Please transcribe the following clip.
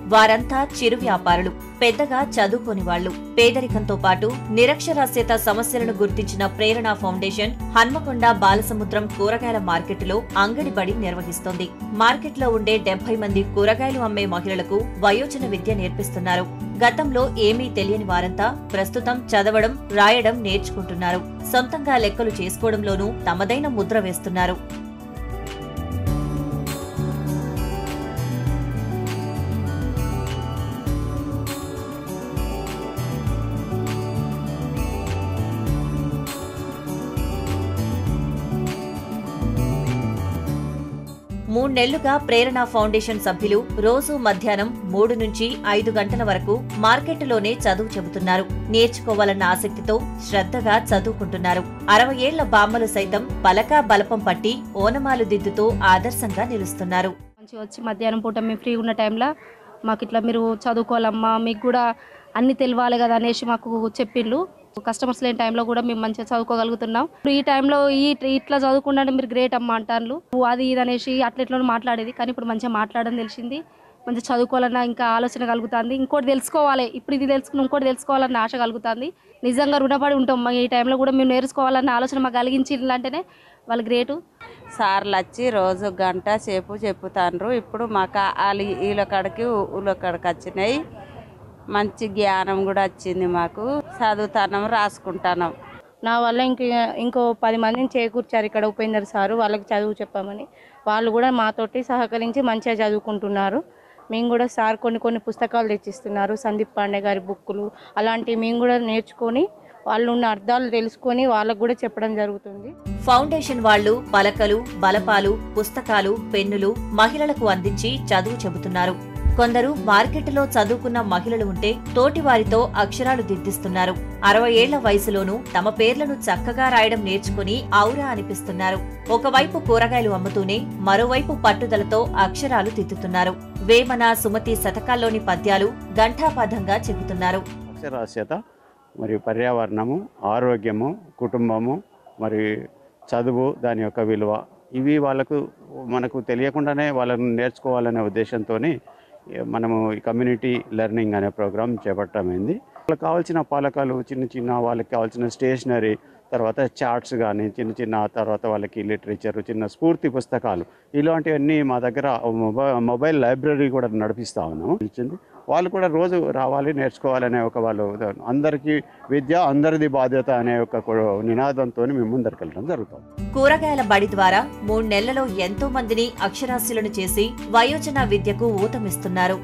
వారంతా చిరు వ్యాపారులు పెద్దగా చదువుకోని వాళ్లు పేదరికంతో పాటు నిరక్షరాస్యత సమస్యలను గుర్తించిన ప్రేరణ ఫౌండేషన్ హన్మకొండ బాలసముద్రం కూరగాయల మార్కెట్లో అంగడి బడి నిర్వహిస్తోంది మార్కెట్లో ఉండే డెబ్బై మంది కూరగాయలు అమ్మే మహిళలకు వయోజన విద్య నేర్పిస్తున్నారు గతంలో ఏమీ తెలియని వారంతా ప్రస్తుతం చదవడం రాయడం నేర్చుకుంటున్నారు సొంతంగా లెక్కలు చేసుకోవడంలోనూ తమదైన ముద్ర వేస్తున్నారు మూణ్ణెళ్లుగా ప్రేరణ ఫౌండేషన్ సభ్యులు రోజు మధ్యాహ్నం మూడు నుంచి ఐదు గంటల వరకు మార్కెట్లోనే చదువు చెబుతున్నారు నేర్చుకోవాలన్న ఆసక్తితో శ్రద్ధగా చదువుకుంటున్నారు అరవై ఏళ్ల బామ్మలు సైతం పలకా బలపం పట్టి ఓనమాలు దిద్దుతూ ఆదర్శంగా నిలుస్తున్నారు మంచిగా వచ్చి మధ్యాహ్నం పూట మేము ఫ్రీ ఉన్న టైంలో మాకు ఇట్లా మీరు చదువుకోవాలమ్మా మీకు కూడా అన్ని తెలియాలి కదా అనేసి మాకు చెప్పిండ్రు కస్టమర్స్ లేని టైంలో కూడా మేము మంచిగా చదువుకోగలుగుతున్నాం ఇప్పుడు ఈ టైంలో ఈ ఇట్లా చదువుకుంటే మీరు గ్రేట్ అమ్మా అంటారు అది ఇది అనేసి అట్లా ఇట్లా మాట్లాడేది కానీ ఇప్పుడు మంచిగా మాట్లాడడం తెలిసింది మంచిగా చదువుకోవాలన్న ఇంకా ఆలోచన కలుగుతుంది ఇంకోటి తెలుసుకోవాలి ఇప్పుడు ఇది తెలుసుకుని ఇంకోటి తెలుసుకోవాలన్న ఆశ కలుగుతుంది నిజంగా రుణపడి ఉంటాం మా ఈ టైంలో కూడా మేము నేర్చుకోవాలన్న ఆలోచన మాకు కలిగించిందంటేనే వాళ్ళు గ్రేటు సార్లు వచ్చి రోజు గంట సేపు చెప్పుతాండ్రు ఇప్పుడు మాకు వాళ్ళు వీళ్ళ కాడికి ఊళ్ళ కాడికి వచ్చినాయి మంచి జ్ఞానం కూడా వచ్చింది మాకు చదువుతానం రాసుకుంటానం నా వల్ల ఇంక ఇంకో పది మందిని చేకూర్చారు ఇక్కడ ఉపేందర్ సారు వాళ్ళకి చదువు చెప్పామని వాళ్ళు కూడా మాతోటి సహకరించి మంచిగా చదువుకుంటున్నారు మేము కూడా సార్ కొన్ని కొన్ని పుస్తకాలు తెచ్చిస్తున్నారు సందీప్ పాండే గారి బుక్కులు అలాంటివి మేము కూడా నేర్చుకొని వాళ్ళు ఉన్న అర్థాలు తెలుసుకొని వాళ్ళకు కూడా చెప్పడం జరుగుతుంది ఫౌండేషన్ వాళ్లు పలకలు బలపాలు పుస్తకాలు పెన్నులు మహిళలకు అందించి చదువు చెబుతున్నారు కొందరు మార్కెట్లో చదువుకున్న మహిళలు ఉంటే తోటి వారితో అక్షరాలు దిద్దిస్తున్నారు అరవై ఏళ్ల వయసులోనూ తమ పేర్లను చక్కగా రాయడం నేర్చుకుని ఔరా అనిపిస్తున్నారు ఒకవైపు కూరగాయలు అమ్ముతూనే మరోవైపు పట్టుదలతో అక్షరాలు దిద్దుతున్నారు వేమన సుమతి శతకాల్లోని పద్యాలు ఘంటాపథంగా చెబుతున్నారు అక్షరాస్యత మరియు పర్యావరణము ఆరోగ్యము కుటుంబము మరి చదువు దాని యొక్క విలువ ఇవి వాళ్ళకు మనకు తెలియకుండానే వాళ్ళను నేర్చుకోవాలనే ఉద్దేశంతో మనము ఈ కమ్యూనిటీ లెర్నింగ్ అనే ప్రోగ్రాం చేపట్టమైంది వాళ్ళకి కావాల్సిన పాలకాలు చిన్న చిన్న వాళ్ళకి కావాల్సిన స్టేషనరీ తర్వాత చార్ట్స్ కానీ చిన్న చిన్న తర్వాత వాళ్ళకి లిటరేచర్ చిన్న స్ఫూర్తి పుస్తకాలు ఇలాంటివన్నీ మా దగ్గర మొబైల్ మొబైల్ లైబ్రరీ కూడా నడిపిస్తా ఉన్నాము ఇచ్చింది వాళ్ళు కూడా రోజు రావాలి నేర్చుకోవాలనే ఒక వాళ్ళు అందరికీ విద్య అందరిది బాధ్యత అనే ఒక నినాదంతో మేము ముందరికి వెళ్ళడం జరుగుతుంది కూరగాయల బడి ద్వారా మూడు నెలలలో ఎంతో మందిని అక్షరాస్యులను చేసి వయోజన విద్యకు ఊతమిస్తున్నారు